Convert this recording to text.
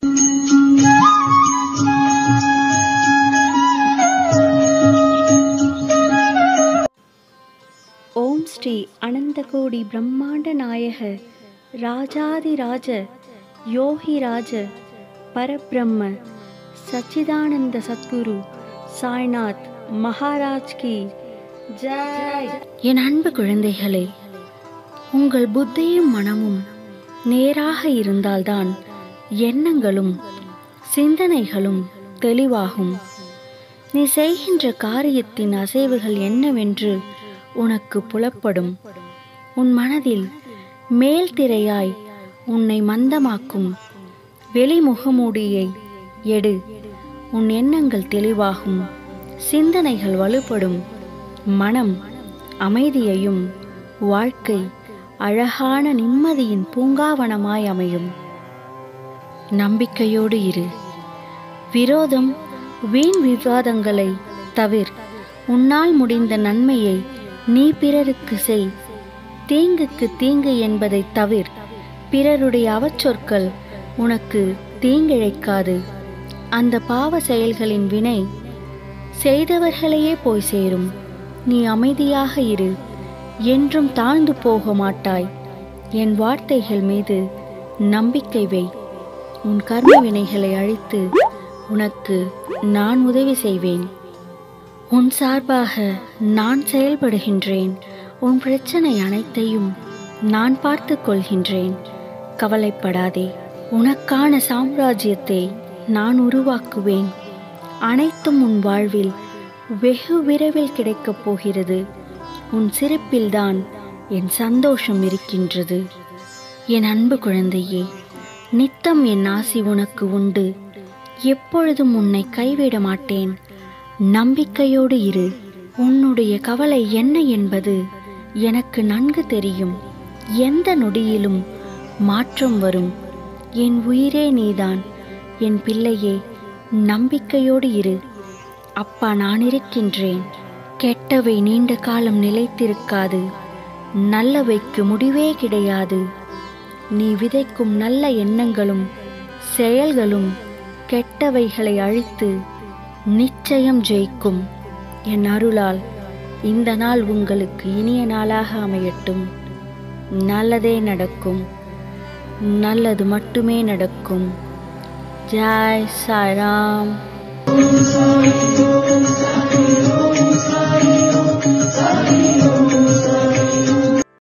ஓம் ஸ்ரீ அனந்தகோடி பிரம்மாண்ட நாயக ராஜாதிராஜ யோகிராஜ பரபிரம்ம சச்சிதானந்த சத்குரு சாய்நாத் மகாராஜ் கி ஜெய் என் அன்பு குழந்தைகளே உங்கள் புத்தியும் மனமும் நேராக இருந்தால்தான் எண்ணங்களும் சிந்தனைகளும் தெளிவாகும் நீ செய்கின்ற காரியத்தின் அசைவுகள் என்னவென்று உனக்கு புலப்படும் உன் மனதில் மேல் திரையாய் உன்னை மந்தமாக்கும் வெளிமுகமூடியை எடு உன் எண்ணங்கள் தெளிவாகும் சிந்தனைகள் வலுப்படும் மனம் அமைதியையும் வாழ்க்கை அழகான நிம்மதியின் பூங்காவனமாய் அமையும் நம்பிக்கையோடு இரு விரோதம் வீண் விவாதங்களை தவிர் உன்னால் முடிந்த நன்மையை நீ பிறருக்கு செய் தீங்குக்கு தீங்கு என்பதை தவிர் பிறருடைய அவச்சொற்கள் உனக்கு தீங்கிழைக்காது அந்த பாவ செயல்களின் வினை செய்தவர்களையே போய் சேரும் நீ அமைதியாக இரு என்றும் தாழ்ந்து போக மாட்டாய் என் வார்த்தைகள் மீது நம்பிக்கை வை உன் கர்ம வினைகளை அழித்து உனக்கு நான் உதவி செய்வேன் உன் சார்பாக நான் செயல்படுகின்றேன் உன் பிரச்சனை அனைத்தையும் நான் பார்த்து கொள்கின்றேன் கவலைப்படாதே உனக்கான சாம்ராஜ்யத்தை நான் உருவாக்குவேன் அனைத்தும் உன் வாழ்வில் வெகு விரைவில் கிடைக்கப் போகிறது உன் சிரிப்பில்தான் என் சந்தோஷம் இருக்கின்றது என் அன்பு குழந்தையே நித்தம் என் ஆசி உனக்கு உண்டு எப்பொழுதும் உன்னை கைவிட மாட்டேன் நம்பிக்கையோடு இரு உன்னுடைய கவலை என்ன என்பது எனக்கு நன்கு தெரியும் எந்த நொடியிலும் மாற்றம் வரும் என் உயிரே நீதான் என் பிள்ளையே நம்பிக்கையோடு இரு அப்பா நான் இருக்கின்றேன் கெட்டவை நீண்ட காலம் நிலைத்திருக்காது நல்லவைக்கு முடிவே கிடையாது நீ விதைக்கும் நல்ல எண்ணங்களும் செயல்களும் கெட்டவைகளை அழித்து நிச்சயம் ஜெயிக்கும் என் அருளால் இந்த நாள் உங்களுக்கு இனிய நாளாக அமையட்டும் நல்லதே நடக்கும் நல்லது மட்டுமே நடக்கும் ஜாய் சாய்ராம்